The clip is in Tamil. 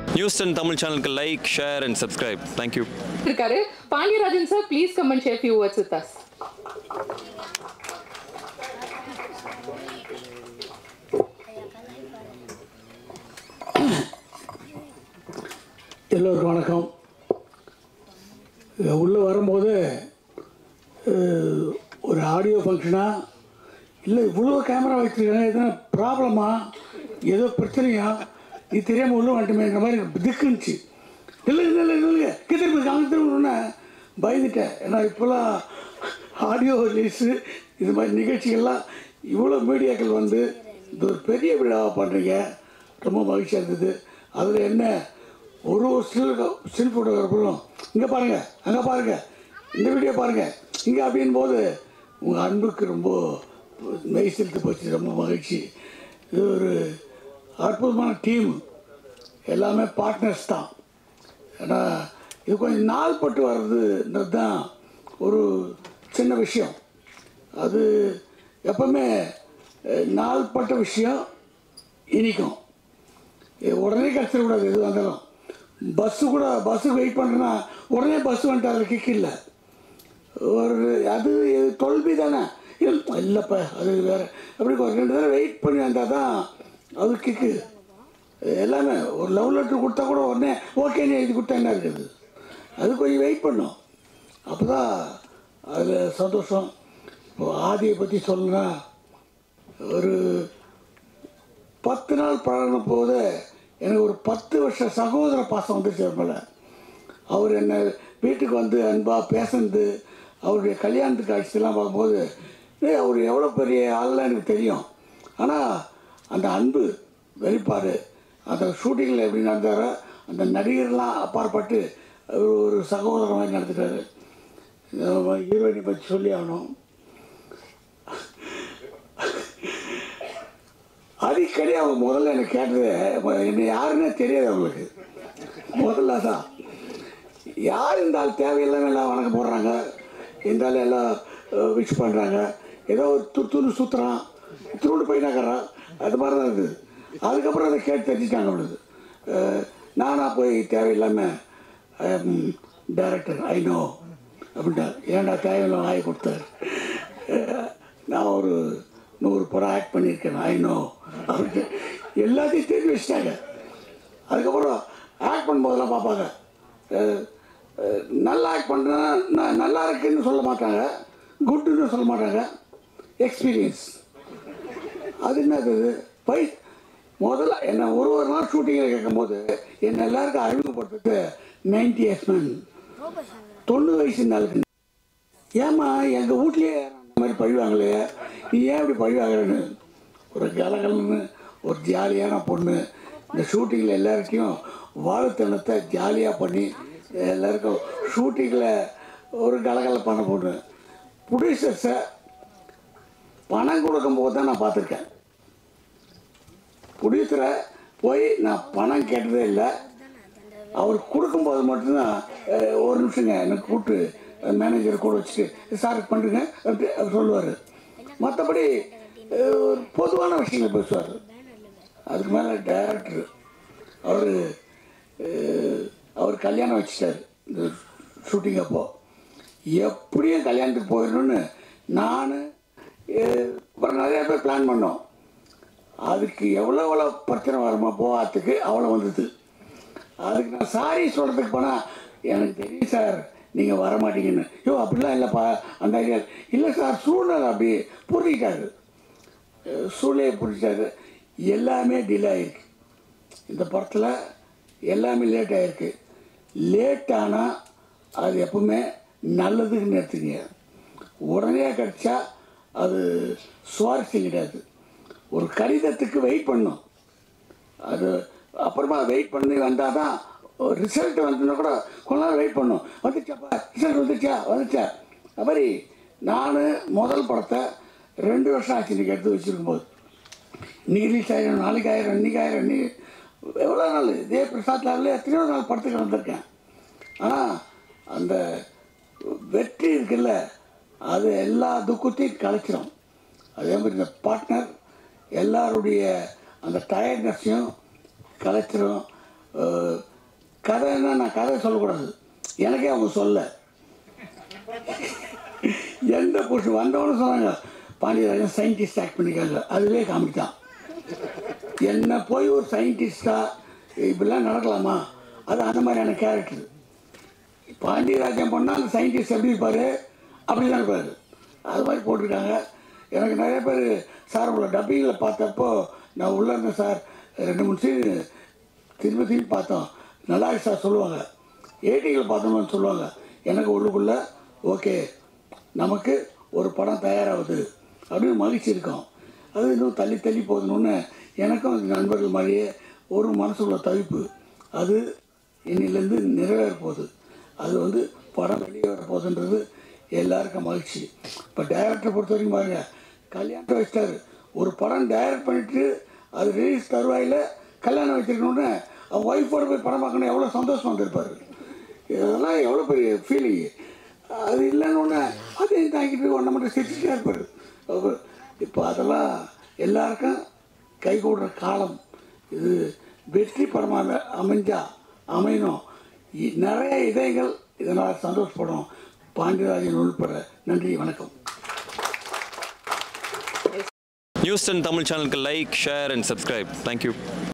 நியூஸ் டென் தமிழ் சேனலுக்கு like share and subscribe thank you இருக்காரு Pandiarajan sir please come and share few words with us எல்லோருக்கும் வணக்கம் உள்ளே வரும்போது அஹ், ஒரு ஆடியோ ஃபங்க்ஷனா இல்லை இவ்வளோ கேமரா வச்சுருக்காங்க எதனா ப்ராப்ளமா ஏதோ பிரச்சனையா நீ தெரியாமல் உள்ள வந்துட்டுமேங்கிற மாதிரி திக்குன்னுச்சு இல்லை இல்லை இல்லை இல்லை திருப்பி அங்கே திரும்பணுன்னு பயந்துட்டேன் ஏன்னா இப்போல்லாம் ஆடியோ ரிலீஸு இது மாதிரி நிகழ்ச்சிகள்லாம் இவ்வளோ மீடியாக்கள் வந்து இது ஒரு பெரிய விழாவாக பண்ணுறீங்க ரொம்ப மகிழ்ச்சியாக இருந்தது அதில் என்ன ஒரு ஒரு ஸ்டில் ஸ்டில் ஃபோட்டோகிராஃபரும் இங்கே பாருங்கள் அங்கே பாருங்கள் இந்த வீடியோ பாருங்கள் இங்கே அப்படின் போது உங்கள் அன்புக்கு ரொம்ப மெய் செலுத்து போச்சு ரொம்ப மகிழ்ச்சி இது ஒரு அற்புதமான டீம் எல்லாமே பார்ட்னர்ஸ் தான் ஏன்னா இது கொஞ்சம் நாள் பட்டு வர்றதுன்றது தான் ஒரு சின்ன விஷயம் அது எப்பவுமே அஹ், நாள்பட்ட விஷயம் இனிக்கும் இது உடனே கிடச்சிடக்கூடாது எது வந்தாலும் பஸ்ஸு கூட பஸ்ஸுக்கு வெயிட் பண்ணுறேன்னா உடனே பஸ் வந்துட்டு அதில் கிக் இல்லை ஒரு அது தொல்வி தானே இல்ல- இல்லைப்பா அது வேறு அப்படி ஒரு ரெண்டு தடவை வெயிட் பண்ணி வந்தால் தான் அது கிக்கு எல்லாமே ஒரு லவ் லெட்டர் கொடுத்தா கூட உடனே ஓகேன்னு எழுதி கொடுத்தா என்ன இருக்குது அது கொஞ்சம் வெயிட் பண்ணும் அப்போ தான் அதில் சந்தோஷம் இப்போ ஆதியை பற்றி சொல்லணும்னா ஒரு பத்து நாள் பழகின போது எனக்கு ஒரு பத்து வருஷ சகோதர பாசம் வந்துச்சு அவர் மேலே அவர் என்னை வீட்டுக்கு வந்து அன்பாக பேசுனது அவருடைய கல்யாணத்துக்கு அடிச்சதெல்லாம் பார்க்கும்போது ஏய் அவர் எவ்வளோ பெரிய ஆள்லாம் எனக்கு தெரியும் ஆனால் அந்த அன்பு வெளிப்பாடு அந்த ஷூட்டிங்கில் எப்படி நடந்தாரோ அந்த நடிகர்லாம் அப்பாற்பட்டு அவர் ஒரு சகோதரர் மாதிரி நடந்துட்டாரு ஹீரோயினை பற்றி சொல்லி ஆகணும் அடிக்கடி அவங்க முதல்ல எனக்கு கேட்டது என்ன யாருன்னே தெரியாது அவங்களுக்கு முதல்ல தான் யார் இந்த ஆள் தேவையில்லாம எல்லாம் வணக்கம் போடுறாங்க இந்த ஆள் எல்லாம் விஷ் பண்ணுறாங்க ஏதோ ஒரு துரு சுற்றுறான் துருண்டு போயிட்டாக்கிறான் அது மாதிரி தான் இருக்குது அதுக்கப்புறம் அதை கேட்டு தெரிஞ்சுட்டாங்க அவனுக்கு நானாக போய் தேவையில்லாமல் டைரக்டர் ஐ நோ அப்படின்ட்டா ஏன்டா தேவையில்லாம வாங்கி கொடுத்தாரு அஹ், நான் ஒரு நூறு படம் ஆக்ட் பண்ணியிருக்கேன் ஐ நோ அப்படின்ட்டு எல்லாத்தையும் தெரிஞ்சு வச்சுட்டாங்க அதுக்கப்புறம் ஆக்ட் பண்ணும்போதெல்லாம் பார்ப்பாங்க அஹ், அஹ், நல்லா ஆக்ட் பண்ணுறேன் நான் நல்லா இருக்குன்னு சொல்ல மாட்டாங்க குட்டுன்னு சொல்ல மாட்டாங்க எக்ஸ்பீரியன்ஸ் அது என்னது பை முதல்ல என்ன ஒரு ஒரு நாள் ஷூட்டிங்கில் கேட்கும்போது என்னை எல்லாருக்கும் அறிமுகப்படுத்துறது நைன்டி இயர்ஸ் மேன் தொண்ணூறு வயசு நாளுக்கு ஏம்மா எங்கள் வீட்லேயே அந்த மாதிரி பழிவாங்களே நீ ஏன் இப்படி பழிவாங்கன்னு ஒரு கலகலன்னு ஒரு ஜாலியான பொண்ணு இந்த ஷூட்டிங்கில் எல்லாருக்கையும் வாழ்த்தனத்தை ஜாலியாக பண்ணி எல்லாருக்கும் ஷூட்டிங்கில் ஒரு கலகலப்பான பொண்ணு ப்ரொடியூசர்ஸை பணம் கொடுக்கும்போது தான் நான் பார்த்துருக்கேன் ப்ரொடியூசரை போய் நான் பணம் கேட்டதே இல்லை அவர் கொடுக்கும்போது மட்டும்தான் அஹ், ஒரு நிமிஷங்க எனக்கு கூப்பிட்டு மேனேஜர் கூட வச்சுட்டு சார் பண்ணுங்க அப்படி அவர் சொல்லுவார் மற்றபடி ஒரு பொதுவான விஷயங்களை பேசுவார் அதுக்கு மேலே டைரக்டர் அவர் அவர் கல்யாணம் வச்சுட்டார் இந்த ஷூட்டிங் அப்போ எப்படியும் கல்யாணத்துக்கு போயிடணும்னு நான் அப்புறம் நிறைய பேர் பிளான் பண்ணோம் அதுக்கு எவ்வளோ எவ்வளோ பிரச்சனை வருமா போகாததுக்கு அவ்வளோ வந்தது அதுக்கு நான் சாரி சொல்கிறதுக்கு போனால் எனக்கு தெரியும் சார் நீங்கள் வர மாட்டீங்கன்னு ஐயோ அப்படிலாம் இல்லைப்பா அந்த ஐடியா இல்லை சார் சூழ்நிலை அப்படி புரிஞ்சிட்டாரு அஹ் சூழ்நிலையை புரிஞ்சிட்டாரு எல்லாமே டிலே ஆகிருக்கு இந்த படத்தில் எல்லாமே லேட் ஆகிருக்கு லேட் ஆனால் அது எப்பவுமே நல்லதுன்னு எடுத்துக்கங்க உடனே கிடச்சா அது சுவாரஸ்யம் கிடையாது ஒரு கடிதத்துக்கு வெயிட் பண்ணும் அது அப்புறமா வெயிட் பண்ணி வந்தால் தான் ரிசல்ட் வந்துன்னா கூட கொஞ்ச நேரம் வெயிட் பண்ணும் வந்துச்சாப்பா ரிசல்ட் வந்துச்சா வந்துச்சா அது மாதிரி நான் முதல் படத்தை ரெண்டு வருஷம் ஆச்சு இன்றைக்கி எடுத்து வச்சுருக்கும்போது இன்னைக்கு ரிலீஸ் ஆயிரம் நாளைக்கு ஆயிரம் இன்னைக்கு ஆயிரம் இன்னைக்கு எவ்வளோ நாள் இதே பிரசாத் லாவில் எத்தனையோ நாள் படத்துக்கு வந்திருக்கேன் ஆனால் அந்த வெற்றி இருக்குல்ல அது எல்லா துக்கத்தையும் கலைச்சிடும் அதே மாதிரி இந்த பார்ட்னர் எல்லாருடைய அந்த டயர்ட்னஸையும் கலைச்சிடும் அஹ், கதைன்னா நான் கதை சொல்லக்கூடாது எனக்கே அவங்க சொல்ல எந்த புருஷன் வந்தவனும் சொன்னாங்க பாண்டியராஜன் சயின்டிஸ்ட் ஆக்ட் பண்ணிக்காங்க அதுவே காமெடி தான் என்ன போய் ஒரு சயின்டிஸ்டாக இப்படிலாம் நடக்கலாமா அது அந்த மாதிரியான கேரக்டர் பாண்டியராஜன் பண்ணால் அந்த சயின்டிஸ்ட் எப்படி இருப்பார் அப்படி தான் இருப்பார் அது மாதிரி போட்டிருக்காங்க எனக்கு நிறைய பேர் சார் உங்களை டப்பிங்கில் பார்த்தப்போ நான் உள்ளே இருந்தேன் சார் ரெண்டு மூணு சீன் திரும்ப திரும்பி பார்த்தோம் நல்லா இருக்கு சார் சொல்லுவாங்க ஏடியில் பார்த்தோம்னு சொல்லுவாங்க எனக்கு உள்ளுக்குள்ளே ஓகே நமக்கு ஒரு படம் தயாராகுது அப்படின்னு மகிழ்ச்சி இருக்கும் அது இன்னும் தள்ளி தள்ளி போகணுன்னு எனக்கும் அந்த நண்பர்கள் மாதிரியே ஒரு மனசுக்குள்ள தவிப்பு அது இன்னிலேருந்து நிறைவேற போகுது அது வந்து படம் வெளியே வர போகுதுன்றது எல்லாருக்கும் மகிழ்ச்சி இப்போ டைரக்டரை பொறுத்த வரைக்கும் பாருங்க கல்யாணத்தை வச்சிட்டாரு ஒரு படம் டைரக்ட் பண்ணிட்டு அது ரிலீஸ் தருவாயில் கல்யாணம் வச்சிருக்கணுன்னு அவன் ஒய்ஃபோட போய் படம் பார்க்கணும் எவ்வளோ சந்தோஷம் வந்திருப்பாரு இதெல்லாம் எவ்வளோ பெரிய ஃபீலிங் அது இல்லைன்னு ஒன்று அதையும் தாங்கிட்டு ஒன்றை மட்டும் சிரிச்சுட்டே இருப்பார் அவர் இப்போ அதெல்லாம் எல்லாருக்கும் கை கூடுற காலம் இது வெற்றி படமாக அமைஞ்சா அமையணும் இ- நிறைய இதயங்கள் இதனால் சந்தோஷப்படும் பாண்டியராஜன் உள்பட நன்றி வணக்கம் நியூஸ் டென் தமிழ் சேனலுக்கு like share and subscribe thank you